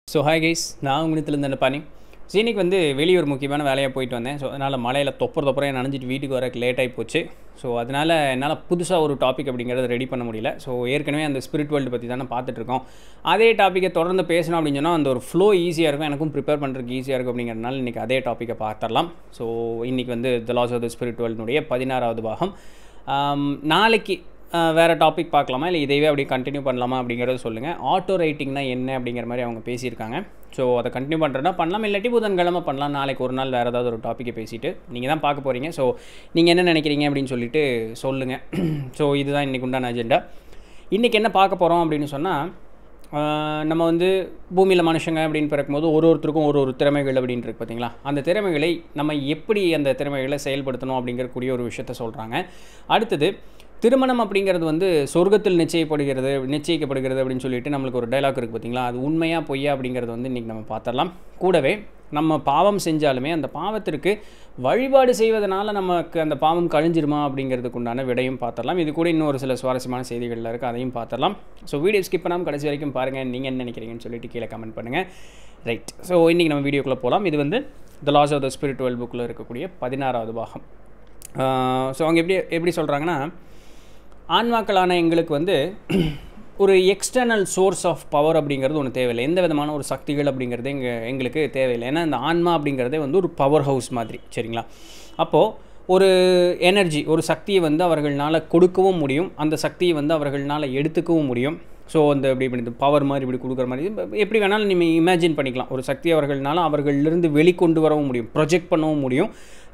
so hi guys நான் உங்களிடத்துலேருந்து அந்த பாணி ஸோ இன்றைக்கி வந்து வெளியூர் முக்கியமான வேலையாக போயிட்டு வந்தேன் ஸோ அதனால் மழையில் தொப்புற தொப்புறையாக நனைஞ்சிட்டு வீட்டுக்கு வரக்கு லேட் ஆகி போச்சு ஸோ அதனால் என்னால் புதுசாக ஒரு டாபிக் அப்படிங்கிறத ரெடி பண்ண முடியல ஸோ ஏற்கனவே அந்த ஸ்பிரிட் வேர்ல்டு பற்றி தானே பார்த்துட்ருக்கோம் அதே டாப்பிக்கை தொடர்ந்து பேசணும் அப்படின்னு சொன்னால் அந்த ஒரு ஃப்ளோ ஈஸியாக இருக்கும் எனக்கும் ப்ரிப்பேர் பண்ணுறதுக்கு ஈஸியாக இருக்கும் அப்படிங்கிறதுனால இன்றைக்கி அதே டாப்பிக்கை பார்த்துடலாம் ஸோ இன்றைக்கி வந்து the laws of the spirit வேர்ல்டுனுடைய பதினாறாவது பாகம் ஆம், நாளைக்கு அஹ், வேறு டாபிக் பார்க்கலாமா இல்லை இதைவே அப்படியே கண்டினியூ பண்ணலாமா அப்படிங்கிறத சொல்லுங்கள் ஆட்டோ ரைட்டிங்னா என்ன அப்படிங்கிற மாதிரி அவங்க பேசியிருக்காங்க ஸோ அதை கண்டினியூ பண்ணுறதுனா பண்ணலாம் இல்லாட்டி புதன்கிழமை பண்ணலாம் நாளைக்கு ஒரு நாள் வேறு ஏதாவது ஒரு டாப்பிக்கை பேசிட்டு நீங்கள் தான் பார்க்க போகிறீங்க ஸோ நீங்கள் என்ன நினைக்கிறீங்க அப்படின்னு சொல்லிட்டு சொல்லுங்கள் ஸோ இதுதான் இன்றைக்கு உண்டான அஜெண்டா இன்றைக்கி என்ன பார்க்க போகிறோம் அப்படின்னு சொன்னால் ஆஹ் நம்ம வந்து பூமியில் மனுஷங்க அப்படின்னு பிறக்கும்போது ஒரு ஒருத்தருக்கும் ஒரு ஒரு திறமைகள் அப்படின்னு இருக்கு பார்த்தீங்களா அந்த திறமைகளை நம்ம எப்படி அந்த திறமைகளை செயல்படுத்தணும் அப்படிங்கக்கூடிய ஒரு விஷயத்த சொல்கிறாங்க அடுத்தது திருமணம் அப்படிங்கிறது வந்து சொர்க்கத்தில் நிச்சயப்படுகிறது நிச்சயிக்கப்படுகிறது அப்படின்னு சொல்லிட்டு நம்மளுக்கு ஒரு டைலாக் இருக்குது பார்த்தீங்களா அது உண்மையாக பொய்யா அப்படிங்கிறது வந்து இன்றைக்கி நம்ம பார்த்துடலாம் கூடவே நம்ம பாவம் செஞ்சாலுமே அந்த பாவத்திற்கு வழிபாடு செய்வதனால நமக்கு அந்த பாவம் கழிஞ்சிருமா அப்படிங்கிறதுக்கு உண்டான விடையும் பார்த்துடலாம் இது கூட இன்னும் ஒரு சில சுவாரஸ்யமான செய்திகளில் இருக்குது அதையும் பார்த்துடலாம் ஸோ வீடியோ ஸ்கிப் பண்ணாமல் கடைசி வரைக்கும் பாருங்கள் நீங்கள் என்ன நினைக்கிறீங்கன்னு சொல்லிட்டு கீழே கமெண்ட் பண்ணுங்கள் ரைட் ஸோ இன்றைக்கி நம்ம வீடியோக்குள்ளே போகலாம் இது வந்து the laws of the spiritual புக்கில் இருக்கக்கூடிய பதினாறாவது பாகம் ஸோ அவங்க எப்படி எப்படி சொல்கிறாங்கன்னா ஆன்மாக்களான எங்களுக்கு வந்து ஒரு எக்ஸ்டர்னல் சோர்ஸ் ஆஃப் பவர் அப்படிங்கிறது ஒன்று தேவையில்லை எந்த விதமான ஒரு சக்திகள் அப்படிங்கிறது எங்க எங்களுக்கு தேவையில்லை ஏன்னா இந்த ஆன்மா அப்படிங்கிறதே வந்து ஒரு பவர் ஹவுஸ் மாதிரி சரிங்களா அப்போது ஒரு எனர்ஜி ஒரு சக்தியை வந்து அவர்களால் கொடுக்கவும் முடியும் அந்த சக்தியை வந்து அவர்களால் எடுத்துக்கவும் முடியும் ஸோ அந்த இப்படி இப்படி பவர் மாதிரி இப்படி கொடுக்குற மாதிரி இப்ப எப்படி வேணாலும் நீங்கள் இமேஜின் பண்ணிக்கலாம் ஒரு சக்தி அவர்களால் அவர்களிலிருந்து வெளிக்கொண்டு வரவும் முடியும் ப்ரொஜெக்ட் பண்ணவும் முடியும்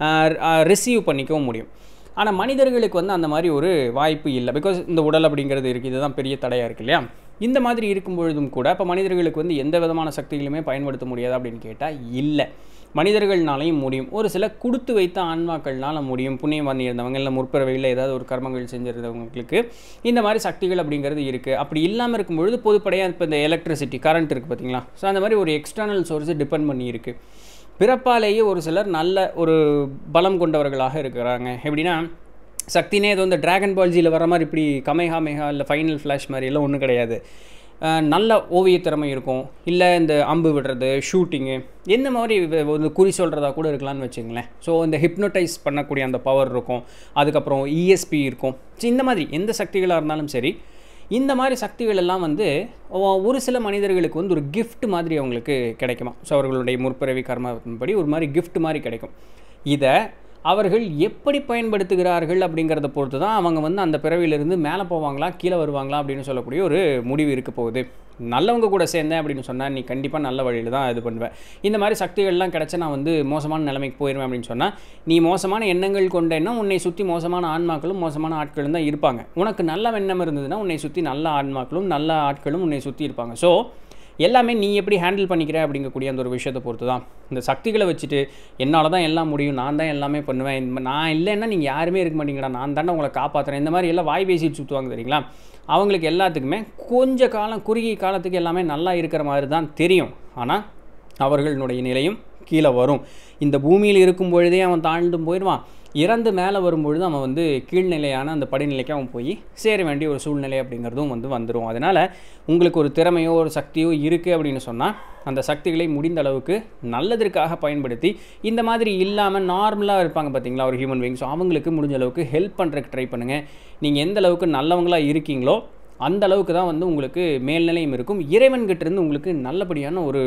ரிசீவ் பண்ணிக்கவும் முடியும் ஆனால் மனிதர்களுக்கு வந்து அந்த மாதிரி ஒரு வாய்ப்பு இல்லை பிகாஸ் இந்த உடல் அப்படிங்கிறது இருக்குது இதுதான் பெரிய தடையாக இருக்கு இல்லையா இந்த மாதிரி இருக்கும் பொழுதும் கூட அப்போ மனிதர்களுக்கு வந்து எந்த விதமான சக்திகளுமே பயன்படுத்த முடியாது அப்படின்னு கேட்டால் இல்லை மனிதர்கள்னாலையும் முடியும் ஒரு சில கொடுத்து வைத்த ஆன்மாக்கள்னால முடியும் புண்ணியம் பண்ணியிருந்தவங்க இல்லை முற்பிறவையில் ஏதாவது ஒரு கர்மங்கள் செஞ்சிருந்தவங்களுக்கு இந்த மாதிரி சக்திகள் அப்படிங்கிறது இருக்குது அப்படி இல்லாமல் இருக்கும் பொழுது பொதுப்படையாக இப்போ இந்த எலக்ட்ரிசிட்டி கரண்ட் இருக்குது பார்த்தீங்களா ஸோ அந்த மாதிரி ஒரு எக்ஸ்டர்னல் சோர்ஸை டிபெண்ட் பண்ணி இருக்குது பிறப்பாலேயே ஒரு சிலர் நல்ல ஒரு பலம் கொண்டவர்களாக இருக்கிறாங்க எப்படின்னா சக்தினே இது வந்து டிராகன் பால்ஜியில் வர மாதிரி இப்படி கமேஹா மேகா இல்லை ஃபைனல் ஃப்ளாஷ் மாதிரி எல்லாம் ஒன்றும் கிடையாது அஹ் நல்ல ஓவியத் திறமை இருக்கும் இல்லை இந்த அம்பு விடுறது ஷூட்டிங்கு எந்த மாதிரி வே- ஒரு குறி சொல்கிறதா கூட இருக்கலாம்னு வச்சுங்களேன் ஸோ இந்த ஹிப்னோடைஸ் பண்ணக்கூடிய அந்த பவர் இருக்கும் அதுக்கப்புறம் இஎஸ்பி இருக்கும் ஸோ இந்த மாதிரி எந்த சக்திகளாக இருந்தாலும் சரி இந்த மாதிரி சக்திகள் எல்லாம் வந்து ஒ- ஒரு சில மனிதர்களுக்கு வந்து ஒரு gift மாதிரி அவங்களுக்கு கிடைக்குமா ஸோ அவர்களுடைய முற்பிறவி கர்மப்படி ஒரு மாதிரி gift மாதிரி கிடைக்கும் இதை அவர்கள் எப்படி பயன்படுத்துகிறார்கள் அப்படிங்கிறத பொறுத்து தான் அவங்க வந்து அந்த பிறவியிலிருந்து மேலே போவாங்களா கீழே வருவாங்களா அப்படின்னு சொல்லக்கூடிய ஒரு முடிவு இருக்க போகுது நல்லவங்க கூட சேர்ந்தேன் அப்படின்னு சொன்னால் நீ கண்டிப்பாக நல்ல வழியில் தான் இது பண்ணுவேன் இந்த மாதிரி சக்திகள்லாம் கிடச்சா நான் வந்து மோசமான நிலைமைக்கு போயிடுவேன் அப்படின்னு சொன்னால் நீ மோசமான எண்ணங்கள் கொண்டேன்னா உன்னை சுற்றி மோசமான ஆன்மாக்களும் மோசமான ஆட்களும் தான் இருப்பாங்க உனக்கு நல்ல எண்ணம் இருந்ததுன்னா உன்னை சுற்றி நல்ல ஆன்மாக்களும் நல்ல ஆட்களும் உன்னை சுற்றி இருப்பாங்க ஸோ எல்லாமே நீ எப்படி ஹேண்டில் பண்ணிக்கிற அப்படிங்கக்கூடிய அந்த ஒரு விஷயத்தை பொறுத்து தான் இந்த சக்திகளை வச்சுட்டு என்னால் தான் எல்லாம் முடியும் நான் தான் எல்லாமே பண்ணுவேன் இந்த மாதிரி நான் இல்லைன்னா நீங்கள் யாருமே இருக்க மாட்டீங்கடா நான் தானே உங்களை காப்பாற்றுறேன் இந்த மாதிரி எல்லாம் வாய் பேசிட்டு சுற்றுவாங்க தெரியுங்களா அவங்களுக்கு எல்லாத்துக்குமே கொஞ்ச காலம் குறுகிய காலத்துக்கு எல்லாமே நல்லா இருக்கிற மாதிரி தான் தெரியும் ஆனால் அவர்களுடைய நிலையும் கீழே வரும் இந்த பூமியில் இருக்கும் பொழுதே அவன் தாழ்ந்தும் போயிடுவான் இறந்து மேலே வரும்பொழுது அவன் வந்து கீழ்நிலையான அந்த படிநிலைக்கு அவன் போய் சேர வேண்டிய ஒரு சூழ்நிலை அப்படிங்கிறதும் வந்து வந்துடும் அதனால் உங்களுக்கு ஒரு திறமையோ ஒரு சக்தியோ இருக்குது அப்படின்னு சொன்னால் அந்த சக்திகளை முடிந்த அளவுக்கு நல்லதற்காக பயன்படுத்தி இந்த மாதிரி இல்லாமல் நார்மலாக இருப்பாங்க பார்த்தீங்களா ஒரு ஹியூமன் பீயிங் ஸோ அவங்களுக்கு முடிஞ்ச அளவுக்கு ஹெல்ப் பண்ணுறதுக்கு ட்ரை பண்ணுங்கள் நீங்கள் எந்த அளவுக்கு நல்லவங்களாக இருக்கீங்களோ அந்த அளவுக்கு தான் வந்து உங்களுக்கு மேல்நிலையும் இருக்கும் இறைவன்கிட்ட இருந்து உங்களுக்கு நல்லபடியான ஒரு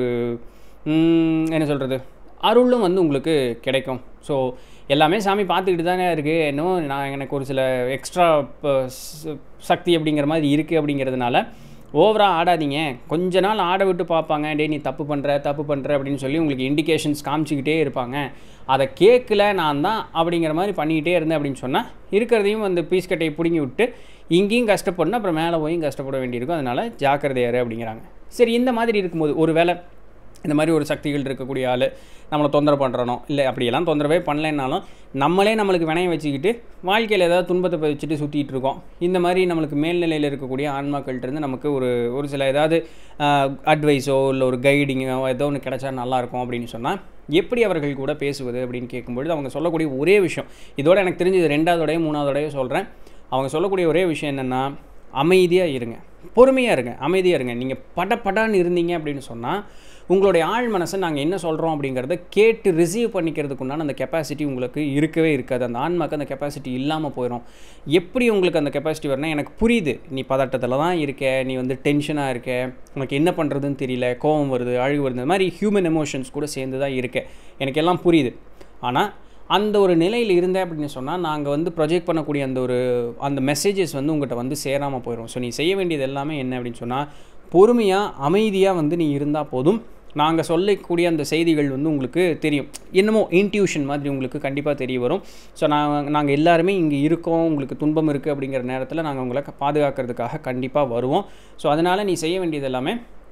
ம், என்ன சொல்கிறது அருளும் வந்து உங்களுக்கு கிடைக்கும் ஸோ எல்லாமே சாமி பார்த்துக்கிட்டு தானே இருக்குது இன்னும் நான் எனக்கு ஒரு சில எக்ஸ்ட்ரா சக்தி அப்படிங்கிற மாதிரி இருக்குது அப்படிங்கிறதுனால ஓவராக ஆடாதீங்க கொஞ்ச நாள் ஆட விட்டு பார்ப்பாங்க டே நீ தப்பு பண்ணுற தப்பு பண்ணுற அப்படின்னு சொல்லி உங்களுக்கு இண்டிகேஷன்ஸ் காமிச்சிக்கிட்டே இருப்பாங்க அதை கேட்கல நான் தான் அப்படிங்கிற மாதிரி பண்ணிக்கிட்டே இருந்தேன் அப்படின்னு சொன்னால் இருக்கிறதையும் அந்த பீஸ் கட்டையை பிடுங்கி விட்டு இங்கேயும் கஷ்டப்படணும் அப்புறம் மேலே போயும் கஷ்டப்பட வேண்டியிருக்கும் அதனால் ஜாக்கிரதையாரு அப்படிங்கிறாங்க சரி இந்த மாதிரி இருக்கும்போது ஒரு வேளை இந்த மாதிரி ஒரு சக்திகள் இருக்கக்கூடிய ஆள் நம்மளை தொந்தரவு பண்ணுறனோ இல்லை அப்படியெல்லாம் தொந்தரவே பண்ணலைன்னாலும் நம்மளே நம்மளுக்கு வினைய வச்சுக்கிட்டு வாழ்க்கையில் ஏதாவது துன்பத்தை வச்சுட்டு சுற்றிட்டு இருக்கோம் இந்த மாதிரி நம்மளுக்கு மேல்நிலையில் இருக்கக்கூடிய ஆன்மாக்கள்கிட்ட இருந்து நமக்கு ஒரு ஒரு சில ஏதாவது அட்வைஸோ இல்லை ஒரு கைடிங்கோ ஏதோ ஒன்று கிடைச்சா நல்லாயிருக்கும் அப்படின்னு சொன்னால் எப்படி அவர்கள் கூட பேசுவது அப்படின்னு கேட்கும்பொழுது அவங்க சொல்லக்கூடிய ஒரே விஷயம் இதோட எனக்கு தெரிஞ்சது ரெண்டாவதோடய மூணாவதோடய சொல்கிறேன் அவங்க சொல்லக்கூடிய ஒரே விஷயம் என்னென்னா அமைதியாக இருங்க பொறுமையாக இருங்க அமைதியாக இருங்க நீங்கள் பட படான்னு இருந்தீங்க அப்படின்னு சொன்னால் உங்களுடைய ஆழ் மனசை நாங்கள் என்ன சொல்கிறோம் அப்படிங்கிறத கேட்டு ரிசீவ் பண்ணிக்கிறதுக்கு உண்டான அந்த கெப்பாசிட்டி உங்களுக்கு இருக்கவே இருக்காது அந்த ஆன்மாக்கு அந்த கெப்பாசிட்டி இல்லாமல் போயிடும் எப்படி உங்களுக்கு அந்த கெப்பாசிட்டி வரணும் எனக்கு புரியுது நீ பதட்டத்தில் தான் இருக்க நீ வந்து டென்ஷனாக இருக்க உனக்கு என்ன பண்ணுறதுன்னு தெரியல கோவம் வருது அழுகு வருது இந்த மாதிரி ஹியூமன் எமோஷன்ஸ் கூட சேர்ந்து தான் இருக்க எனக்கு எல்லாம் புரியுது ஆனால் அந்த ஒரு நிலையில் இருந்தேன் அப்படின்னு சொன்னால் நாங்கள் வந்து ப்ரொஜெக்ட் பண்ணக்கூடிய அந்த ஒரு அந்த மெசேஜஸ் வந்து உங்கள்கிட்ட வந்து சேராமல் போயிடும் ஸோ நீ செய்ய வேண்டியது எல்லாமே என்ன அப்படின்னு சொன்னால் பொறுமையாக அமைதியாக வந்து நீ இருந்தால் போதும் நாங்கள் சொல்லக்கூடிய அந்த செய்திகள் வந்து உங்களுக்கு தெரியும் என்னமோ இன்ட்யூஷன் மாதிரி உங்களுக்கு கண்டிப்பாக தெரிய வரும் ஸோ நான் நாங்கள் எல்லாருமே இங்கே இருக்கோம் உங்களுக்கு துன்பம் இருக்குது அப்படிங்கிற நேரத்தில் நாங்கள் உங்களை பாதுகாக்கிறதுக்காக கண்டிப்பாக வருவோம் ஸோ அதனால் நீ செய்ய வேண்டியது எல்லாமே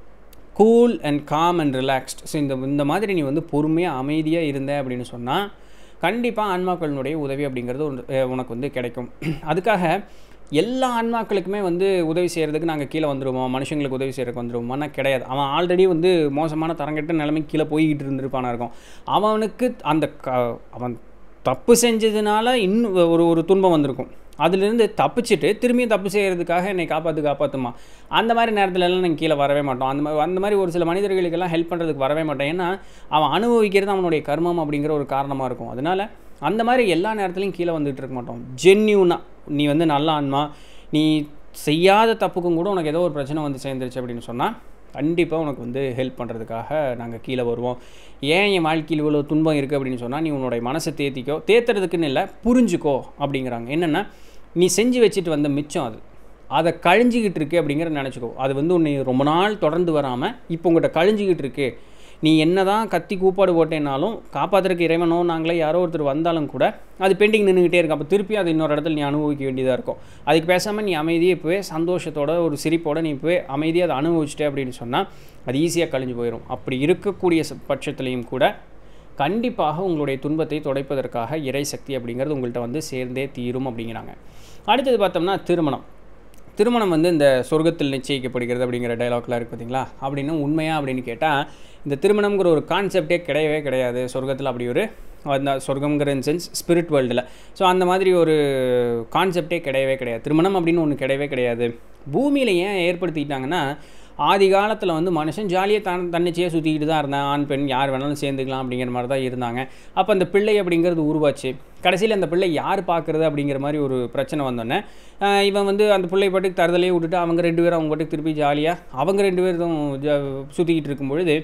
cool and calm and relaxed so இந்த இந்த மாதிரி நீ வந்து பொறுமையாக அமைதியாக இருந்த அப்படின்னு சொன்னால் கண்டிப்பாக ஆன்மாக்களினுடைய உதவி அப்படிங்கிறது உனக்கு வந்து கிடைக்கும் அதுக்காக எல்லா ஆன்மாக்களுக்குமே வந்து உதவி செய்கிறதுக்கு நாங்கள் கீழே வந்துடுவோம் மனுஷங்களுக்கு உதவி செய்கிறதுக்கு வந்துடுவோம்னா கிடையாது அவன் ஆல்ரெடி வந்து மோசமான தரங்கட்ட நிலைமைக்கு கீழே போய்கிட்டு இருந்திருப்பானா இருக்கும் அவனுக்கு அந்த க அவன் தப்பு செஞ்சதுனால இன்னும் ஒரு ஒரு துன்பம் வந்திருக்கும் அதுலேருந்து தப்பிச்சுட்டு திரும்பியும் தப்பு செய்கிறதுக்காக என்னை காப்பாற்று காப்பாற்றுமா அந்த மாதிரி நேரத்துலலாம் நாங்கள் கீழே வரவே மாட்டோம் அந்த மாதிரி அந்த மாதிரி ஒரு சில மனிதர்களுக்கெல்லாம் ஹெல்ப் பண்ணுறதுக்கு வரவே மாட்டோம் ஏன்னா அவன் அனுபவிக்கிறது அவனுடைய கர்மம் அப்படிங்கிற ஒரு காரணமாக இருக்கும் அதனால் அந்த மாதிரி எல்லா நேரத்துலையும் கீழே வந்துகிட்டு இருக்க மாட்டோம் ஜென்யூனாக நீ வந்து நல்ல ஆன்மா நீ செய்யாத தப்புக்கும் கூட உனக்கு ஏதோ ஒரு பிரச்சனை வந்து சேர்ந்துருச்சு அப்படின்னு சொன்னால் கண்டிப்பாக உனக்கு வந்து ஹெல்ப் பண்ணுறதுக்காக நாங்கள் கீழே வருவோம் ஏன் என் வாழ்க்கையில் இவ்வளோ துன்பம் இருக்குது அப்படின்னு சொன்னால் நீ உன்னுடைய மனசை தேத்திக்கோ தேத்துறதுக்குன்னு இல்லை புரிஞ்சுக்கோ அப்படிங்கிறாங்க என்னென்னா நீ செஞ்சு வச்சுட்டு வந்த மிச்சம் அது அதை கழிஞ்சிக்கிட்டு இருக்கு அப்படிங்கிறத நினச்சிக்கோ அது வந்து உன்னை ரொம்ப நாள் தொடர்ந்து வராமல் இப்போ உங்கள்கிட்ட கழிஞ்சிக்கிட்டு இருக்கு நீ என்ன தான் கத்தி கூப்பாடு போட்டேனாலும் காப்பாற்றுறதுக்கு இறைவனோ நாங்களே யாரோ ஒருத்தர் வந்தாலும் கூட அது பெண்டிங் நின்றுக்கிட்டே இருக்கும் அப்போ திருப்பி அது இன்னொரு இடத்துல நீ அனுபவிக்க வேண்டியதாக இருக்கும் அதுக்கு பேசாமல் நீ அமைதியாக இப்போவே சந்தோஷத்தோட ஒரு சிரிப்போட நீ இப்போவே அமைதியாக அதை அனுபவிச்சிட்டே அப்படின்னு சொன்னால் அது ஈஸியாக கழிஞ்சு போயிடும் அப்படி இருக்கக்கூடிய பட்சத்துலேயும் கூட கண்டிப்பாக உங்களுடைய துன்பத்தை துடைப்பதற்காக இறை சக்தி அப்படிங்கிறது உங்கள்கிட்ட வந்து சேர்ந்தே தீரும் அப்படிங்கிறாங்க அடுத்தது பார்த்தோம்னா திருமணம் திருமணம் வந்து இந்த சொர்க்கத்தில் நிச்சயிக்கப்படுகிறது அப்படிங்கிற டைலாக்லாம் இருக்குது பார்த்தீங்களா அப்படின்னு உண்மையா அப்படின்னு கேட்டால் இந்த திருமணம்ங்கிற ஒரு கான்செப்டே கிடையவே கிடையாது சொர்க்கத்தில் அப்படி ஒரு அந்த சொர்க்கம்ங்கிற இன் சென்ஸ் ஸ்பிரிட் வேர்ல்டில் ஸோ அந்த மாதிரி ஒரு கான்செப்டே கிடையவே கிடையாது திருமணம் அப்படின்னு ஒன்று கிடையவே கிடையாது பூமியில் ஏன் ஏற்படுத்திக்கிட்டாங்கன்னா ஆதி காலத்தில் வந்து மனுஷன் ஜாலியாக தன் தன்னிச்சையாக சுற்றிக்கிட்டு தான் இருந்தான் ஆண் பெண் யார் வேணாலும் சேர்ந்துக்கலாம் அப்படிங்கிற மாதிரி தான் இருந்தாங்க அப்போ அந்த பிள்ளை அப்படிங்கிறது உருவாச்சு கடைசியில் அந்த பிள்ளை யார் பார்க்குறது அப்படிங்கிற மாதிரி ஒரு பிரச்சனை வந்தோடனே இவன் வந்து அந்த பிள்ளை பாட்டுக்கு தரதலையே விட்டுட்டு அவங்க ரெண்டு பேரும் அவங்க பாட்டுக்கு திருப்பி ஜாலியாக அவங்க ரெண்டு பேரும் ஜ சுற்றிக்கிட்டு இருக்கும் பொழுது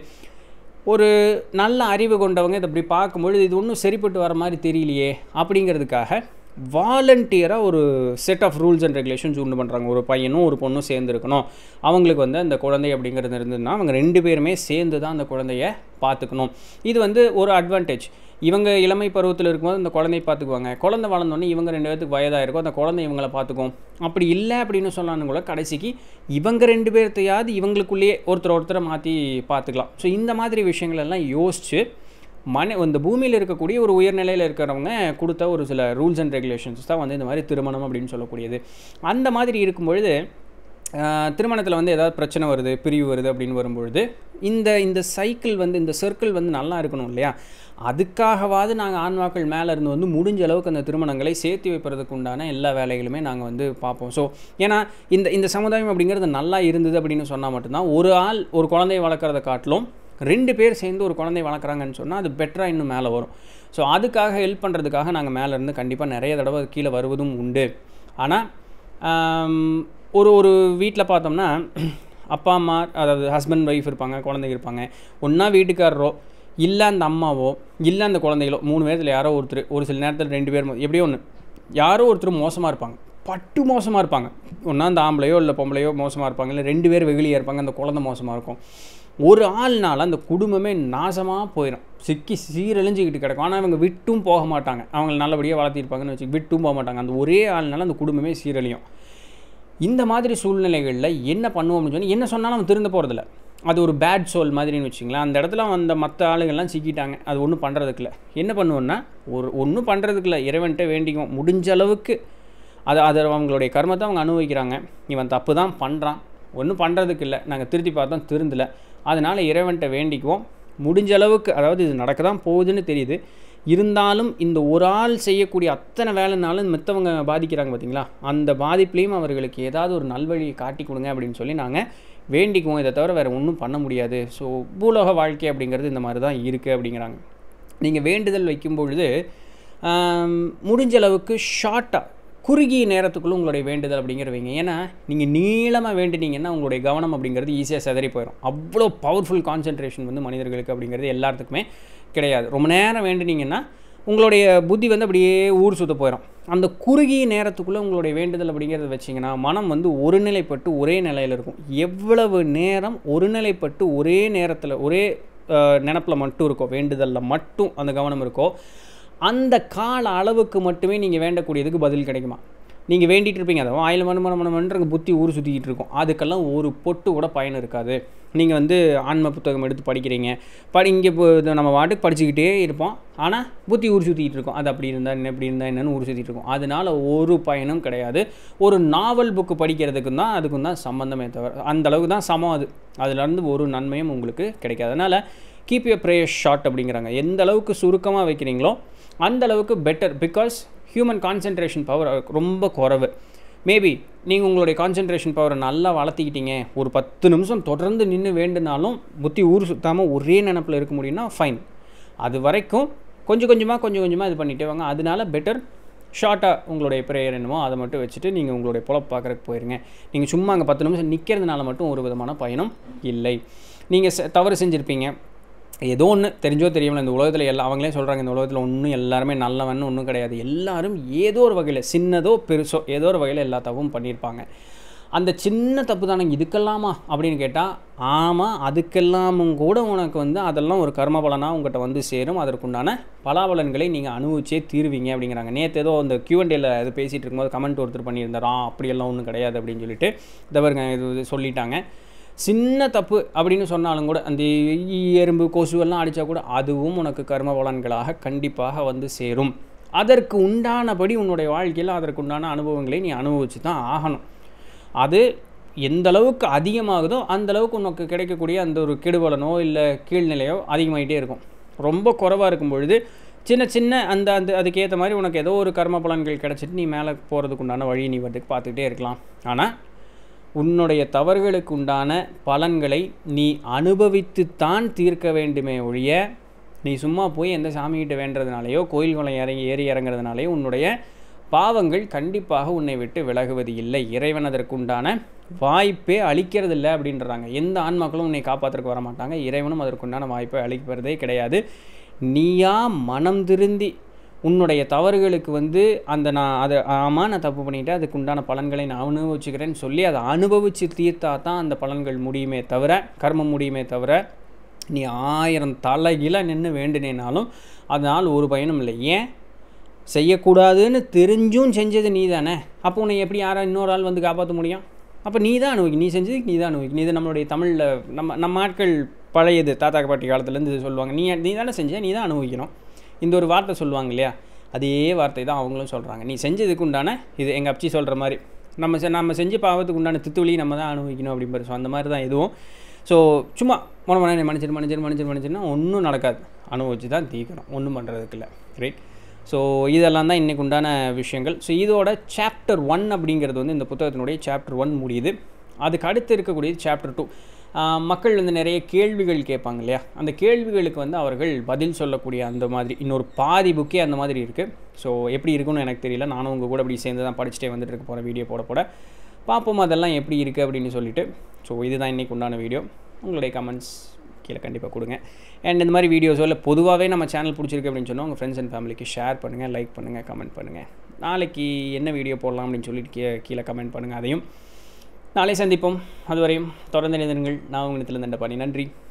ஒரு நல்ல அறிவு கொண்டவங்க இதை அப்படி பார்க்கும்பொழுது இது ஒன்றும் சரிப்பட்டு வர மாதிரி தெரியலையே அப்படிங்கிறதுக்காக வாலண்டியராக ஒரு set of rules and regulations உண்டு பண்ணுறாங்க ஒரு பையனும் ஒரு பொண்ணும் சேர்ந்துருக்கணும் அவங்களுக்கு வந்து அந்த குழந்தை அப்படிங்கிறது இருந்ததுன்னா அவங்க ரெண்டு பேருமே சேர்ந்து தான் அந்த குழந்தைய பார்த்துக்கணும் இது வந்து ஒரு அட்வான்டேஜ் இவங்க இளமை பருவத்தில் இருக்கும்போது அந்த குழந்தைய பார்த்துக்குவாங்க குழந்தை வளர்ந்தோடனே இவங்க ரெண்டு பேருக்கு வயதாக இருக்கும் அந்த குழந்தை இவங்களை பார்த்துக்கும் அப்படி இல்லை அப்படின்னு சொன்னாலும் கூட கடைசிக்கு இவங்க ரெண்டு பேர்த்தையாவது இவங்களுக்குள்ளேயே ஒருத்தர் ஒருத்தரை மாற்றி பார்த்துக்கலாம் ஸோ இந்த மாதிரி விஷயங்கள் எல்லாம் யோசித்து மன இந்த பூமியில் இருக்கக்கூடிய ஒரு உயர்நிலையில் இருக்கிறவங்க கொடுத்த ஒரு சில ரூல்ஸ் அண்ட் ரெகுலேஷன்ஸ் தான் வந்து இந்த மாதிரி திருமணம் அப்படின்னு சொல்லக்கூடியது அந்த மாதிரி இருக்கும்பொழுது திருமணத்தில் வந்து ஏதாவது பிரச்சனை வருது பிரிவு வருது அப்படின்னு வரும்பொழுது இந்த இந்த சைக்கிள் வந்து இந்த சர்க்கிள் வந்து நல்லா இருக்கணும் இல்லையா அதுக்காகவாது நாங்கள் ஆன்மாக்கள் மேலே இருந்து வந்து முடிஞ்ச அளவுக்கு அந்த திருமணங்களை சேர்த்து வைப்பதற்கு உண்டான எல்லா வேலைகளுமே நாங்கள் வந்து பார்ப்போம் ஸோ ஏன்னா இந்த இந்த சமுதாயம் அப்படிங்கிறது நல்லா இருந்தது அப்படின்னு சொன்னால் மட்டும்தான் ஒரு ஆள் ஒரு குழந்தையை வளர்க்குறத காட்டிலும் ரெண்டு பேர் சேர்ந்து ஒரு குழந்தை வளர்க்குறாங்கன்னு சொன்னால் அது பெட்டராக இன்னும் மேலே வரும் ஸோ அதுக்காக ஹெல்ப் பண்ணுறதுக்காக நாங்கள் மேலே இருந்து கண்டிப்பாக நிறைய தடவை கீழே வருவதும் உண்டு ஆனால் ஒரு ஒரு வீட்டில் பார்த்தோம்னா அப்பா அம்மா அதாவது ஹஸ்பண்ட் ஒய்ஃப் இருப்பாங்க குழந்தைங்க இருப்பாங்க ஒன்றா வீட்டுக்காரரோ இல்லை அந்த அம்மாவோ இல்லை அந்த குழந்தைகளோ மூணு பேர்த்தில் யாரோ ஒருத்தர் ஒரு சில நேரத்தில் ரெண்டு பேர் எப்படியோ ஒன்று யாரோ ஒருத்தர் மோசமாக இருப்பாங்க பட்டு மோசமாக இருப்பாங்க ஒன்றா அந்த ஆம்பளையோ இல்லை பொம்பளையோ மோசமாக இருப்பாங்க இல்லை ரெண்டு பேர் வெகுளியாக இருப்பாங்க அந்த குழந்தை மோசமாக இருக்கும் ஒரு ஆள்னால அந்த குடும்பமே நாசமாக போயிடும் சிக்கி சீரழிஞ்சிக்கிட்டு கிடக்கும் ஆனால் அவங்க விட்டும் போக மாட்டாங்க அவங்க நல்லபடியாக வளர்த்திருப்பாங்கன்னு வச்சு விட்டும் போக மாட்டாங்க அந்த ஒரே ஆள்னால அந்த குடும்பமே சீரழியும் இந்த மாதிரி சூழ்நிலைகளில் என்ன பண்ணுவோம் அப்படின்னு சொல்லி என்ன சொன்னாலும் அவன் திருந்த போகிறதில்ல அது ஒரு பேட் சோல் மாதிரின்னு வச்சிங்களேன் அந்த இடத்துல அந்த மற்ற ஆளுங்கள்லாம் சிக்கிட்டாங்க அது ஒன்றும் பண்ணுறதுக்குல என்ன பண்ணுவோன்னா ஒரு ஒன்றும் பண்ணுறதுக்குல இறைவன்ட்ட வேண்டிக்குவோம் முடிஞ்ச அளவுக்கு அதை அதை அவங்களுடைய கர்மத்தை அவங்க அனுபவிக்கிறாங்க இவன் தப்பு தான் பண்ணுறான் ஒன்றும் பண்ணுறதுக்கு இல்லை நாங்கள் திருத்தி பார்த்தோம் திருந்தலை அதனால் இறைவன்ட்ட வேண்டிக்குவோம் முடிஞ்ச அளவுக்கு அதாவது இது நடக்க தான் போகுதுன்னு தெரியுது இருந்தாலும் இந்த ஒரு ஆள் செய்யக்கூடிய அத்தனை வேலைனாலும் மற்றவங்க பாதிக்கிறாங்க பார்த்தீங்களா அந்த பாதிப்புலேயும் அவர்களுக்கு ஏதாவது ஒரு நல்வழியை காட்டி கொடுங்க அப்படின்னு சொல்லி நாங்கள் வேண்டிக்குவோம் இதை தவிர வேறு ஒன்றும் பண்ண முடியாது ஸோ பூலோக வாழ்க்கை அப்படிங்கிறது இந்த மாதிரி தான் இருக்குது அப்படிங்கிறாங்க நீங்கள் வேண்டுதல் வைக்கும் பொழுது ஆம், முடிஞ்ச அளவுக்கு ஷார்ட்டாக குறுகிய நேரத்துக்குள்ளே உங்களுடைய வேண்டுதல் அப்படிங்கிற வைங்க ஏன்னா நீங்கள் நீளமாக வேண்டினீங்கன்னா உங்களுடைய கவனம் அப்படிங்கிறது ஈஸியாக சிதறி போயிடும் அவ்வளோ பவர்ஃபுல் கான்சென்ட்ரேஷன் வந்து மனிதர்களுக்கு அப்படிங்கிறது எல்லாத்துக்குமே கிடையாது ரொம்ப நேரம் வேண்டினீங்கன்னா உங்களுடைய புத்தி வந்து அப்படியே ஊர் சுத்த போயிடும் அந்த குறுகிய நேரத்துக்குள்ளே உங்களுடைய வேண்டுதல் அப்படிங்கிறத வச்சிங்கன்னா மனம் வந்து ஒருநிலைப்பட்டு ஒரே நிலையில் இருக்கும் எவ்வளவு நேரம் ஒருநிலைப்பட்டு ஒரே நேரத்தில் ஒரே நினப்பில் மட்டும் இருக்கோ வேண்டுதலில் மட்டும் அந்த கவனம் இருக்கோ அந்த கால அளவுக்கு மட்டுமே நீங்கள் வேண்டக்கூடியதுக்கு பதில் கிடைக்குமா நீங்கள் வேண்டிட்டு இருப்பீங்க அதை ஆயில் மணி மணி மணி மணின்ற புத்தி ஊர் சுற்றிக்கிட்டு இருக்கும் அதுக்கெல்லாம் ஒரு பொட்டு கூட பயன் இருக்காது நீங்கள் வந்து ஆன்ம புத்தகம் எடுத்து படிக்கிறீங்க படி இங்கே இப்போ இது நம்ம வாட்டுக்கு படிச்சுக்கிட்டே இருப்போம் ஆனால் புத்தி ஊர் சுற்றிக்கிட்டு இருக்கும் அது அப்படி இருந்தால் என்ன இப்படி இருந்தால் என்னன்னு ஊர் சுற்றிட்டு இருக்கும் அதனால ஒரு பயனும் கிடையாது ஒரு நாவல் புக்கு படிக்கிறதுக்கும் தான் அதுக்கும் தான் சம்மந்தமே தவிர அந்த அளவுக்கு தான் சமம் அது அதுலேருந்து ஒரு நன்மையும் உங்களுக்கு கிடைக்காது அதனால் கீப் யூ ப்ரேயர் ஷார்ட் அப்படிங்கிறாங்க எந்த அளவுக்கு சுருக்கமாக வைக்கிறீங்களோ அந்த அளவுக்கு better because human concentration power ரொம்ப குறைவு மேபி நீங்கள் உங்களுடைய கான்சென்ட்ரேஷன் பவரை நல்லா வளர்த்திக்கிட்டீங்க ஒரு பத்து நிமிஷம் தொடர்ந்து நின்று வேண்டுனாலும் புத்தி ஊர் சுத்தாமல் ஒரே நினப்பில் இருக்க முடியும்னா ஃபைன் அது வரைக்கும் கொஞ்சம் கொஞ்சமாக கொஞ்சம் கொஞ்சமாக இது பண்ணிகிட்டே வாங்க அதனால பெட்டர் ஷார்ட்டாக உங்களுடைய ப்ரேயர் என்னமோ அதை மட்டும் வச்சுட்டு நீங்கள் உங்களுடைய பொழப்பு பார்க்குறதுக்கு போயிருங்க நீங்கள் சும்மா அங்கே பத்து நிமிஷம் நிற்கிறதுனால மட்டும் ஒரு விதமான பயனும் இல்லை நீங்கள் தவறு செஞ்சுருப்பீங்க ஏதோ ஒன்று தெரிஞ்சோ தெரியாமல் இந்த உலகத்தில் எல்லா அவங்களே சொல்கிறாங்க இந்த உலகத்தில் ஒன்றும் எல்லாருமே நல்லவன் ஒன்றும் கிடையாது எல்லாரும் ஏதோ ஒரு வகையில் சின்னதோ பெருசோ ஏதோ ஒரு வகையில் எல்லா தப்பும் பண்ணியிருப்பாங்க அந்த சின்ன தப்பு தானே இதுக்கெல்லாமா அப்படின்னு கேட்டால் ஆமாம் அதுக்கெல்லாமும் கூட உனக்கு வந்து அதெல்லாம் ஒரு கர்ம பலனாக உங்கள்கிட்ட வந்து சேரும் அதற்குண்டான பலாபலன்களை நீங்கள் அனுபவிச்சே தீருவீங்க அப்படிங்கிறாங்க நேற்று ஏதோ அந்த கியூஎன்டேல இது பேசிகிட்டு இருக்கும்போது கமெண்ட் ஒருத்தர் பண்ணியிருந்தாரா அப்படியெல்லாம் ஒன்றும் கிடையாது அப்படின்னு சொல்லிட்டு இந்த பாருங்க இது சொல்லிட்டாங்க சின்ன தப்பு அப்படின்னு சொன்னாலும் கூட அந்த ஈ, எறும்பு கொசு எல்லாம் அடித்தா கூட அதுவும் உனக்கு கர்ம பலன்களாக கண்டிப்பாக வந்து சேரும் அதற்கு உண்டானபடி உன்னுடைய வாழ்க்கையில் அதற்கு உண்டான அனுபவங்களை நீ அனுபவிச்சு தான் ஆகணும் அது எந்த அளவுக்கு அதிகமாகுதோ அந்த அளவுக்கு உனக்கு கிடைக்கக்கூடிய அந்த ஒரு கெடுபலனோ இல்லை கீழ்நிலையோ அதிகமாகிட்டே இருக்கும் ரொம்ப குறைவாக இருக்கும் பொழுது சின்ன சின்ன அந்த அந்த அதுக்கேற்ற மாதிரி உனக்கு ஏதோ ஒரு கர்ம பலன்கள் கிடச்சிட்டு நீ மேலே போகிறதுக்கு உண்டான வழி நீ வந்துட்டு பார்த்துக்கிட்டே இருக்கலாம் ஆனால் உன்னுடைய தவறுகளுக்கு உண்டான பலன்களை நீ அனுபவித்துத்தான் தீர்க்க வேண்டுமே ஒழிய நீ சும்மா போய் எந்த சாமிகிட்ட வேண்டுறதுனாலையோ கோயில் குளம் இறங்கி ஏறி இறங்குறதுனாலையோ உன்னுடைய பாவங்கள் கண்டிப்பாக உன்னை விட்டு விலகுவது இல்லை இறைவன் அதற்குண்டான வாய்ப்பே அளிக்கிறதில்ல அப்படின்றாங்க எந்த ஆன்மாக்களும் உன்னை காப்பாற்றுறதுக்கு வர மாட்டாங்க இறைவனும் அதற்குண்டான வாய்ப்பை அளிப்பதே கிடையாது நீயா மனம் திருந்தி உன்னுடைய தவறுகளுக்கு வந்து அந்த நான் அதை ஆமாம் நான் தப்பு பண்ணிட்டேன் அதுக்கு உண்டான பலன்களை நான் அனுபவிச்சுக்கிறேன்னு சொல்லி அதை அனுபவித்து தீர்த்தா தான் அந்த பலன்கள் முடியுமே தவிர கர்மம் முடியுமே தவிர நீ ஆயிரம் தலைகீழ நின்று வேண்டினேனாலும் அதனால் ஒரு பயனும் இல்லை ஏன் செய்யக்கூடாதுன்னு தெரிஞ்சும் செஞ்சது நீ தானே அப்போ உன்னை எப்படி யாரா இன்னொரு ஆள் வந்து காப்பாற்ற முடியும் அப்போ நீ தான் அனுபவிக்க நீ செஞ்சதுக்கு நீ தான் அனுபவிக்க இது நம்மளுடைய தமிழில் நம்ம நம்ம ஆட்கள் பழையது தாத்தா பாட்டி காலத்துலேருந்து இது சொல்லுவாங்க நீ நீ தானே செஞ்ச நீ தான் அனுபவிக்கணும் இந்த ஒரு வார்த்தை சொல்லுவாங்க இல்லையா அதே வார்த்தை தான் அவங்களும் சொல்கிறாங்க நீ செஞ்சதுக்கு உண்டான இது எங்கள் அப்பச்சி சொல்கிற மாதிரி நம்ம செ நம்ம செஞ்ச பாவத்துக்கு உண்டான தித்துவலி நம்ம தான் அனுபவிக்கணும் அப்படிங்கிற ஸோ அந்த மாதிரி தான் இதுவும் ஸோ சும்மா மன மன மனுஷன் மனுஷன் மனுஷன் மனுஷன்னா ஒன்றும் நடக்காது அனுபவிச்சு தான் தீக்கணும் ஒன்றும் பண்ணுறதுக்கு இல்லை ரைட் ஸோ இதெல்லாம் தான் இன்றைக்கு உண்டான விஷயங்கள் ஸோ இதோட சாப்டர் ஒன் அப்படிங்கிறது வந்து இந்த புத்தகத்தினுடைய சாப்டர் ஒன் முடியுது அதுக்கு அடுத்து இருக்கக்கூடியது சாப்டர் டூ மக்கள் வந்து நிறைய கேள்விகள் கேட்பாங்க இல்லையா அந்த கேள்விகளுக்கு வந்து அவர்கள் பதில் சொல்லக்கூடிய அந்த மாதிரி இன்னொரு பாதி புக்கே அந்த மாதிரி இருக்குது ஸோ எப்படி இருக்குன்னு எனக்கு தெரியல நானும் உங்கள் கூட அப்படி சேர்ந்து தான் படிச்சுட்டே வந்துட்டு இருக்க போகிறேன் வீடியோ போட போட பார்ப்போம் அதெல்லாம் எப்படி இருக்குது அப்படின்னு சொல்லிட்டு ஸோ இதுதான் இன்றைக்கி உண்டான வீடியோ உங்களுடைய கமெண்ட்ஸ் கீழே கண்டிப்பாக கொடுங்க அண்ட் இந்த மாதிரி வீடியோஸோ இல்லை பொதுவாகவே நம்ம சேனல் பிடிச்சிருக்கு அப்படின்னு சொன்னால் உங்கள் ஃப்ரெண்ட்ஸ் அண்ட் ஃபேமிலிக்கு ஷேர் பண்ணுங்கள் லைக் பண்ணுங்கள் கமெண்ட் பண்ணுங்கள் நாளைக்கு என்ன வீடியோ போடலாம் அப்படின்னு சொல்லிட்டு கீழே கீழே கமெண்ட் பண்ணுங்கள் அதையும் நாளை சந்திப்போம் அதுவரையும் தொடர்ந்து நிறுங்கள் நான் உங்கள் நிலத்தில் பண்ணி நன்றி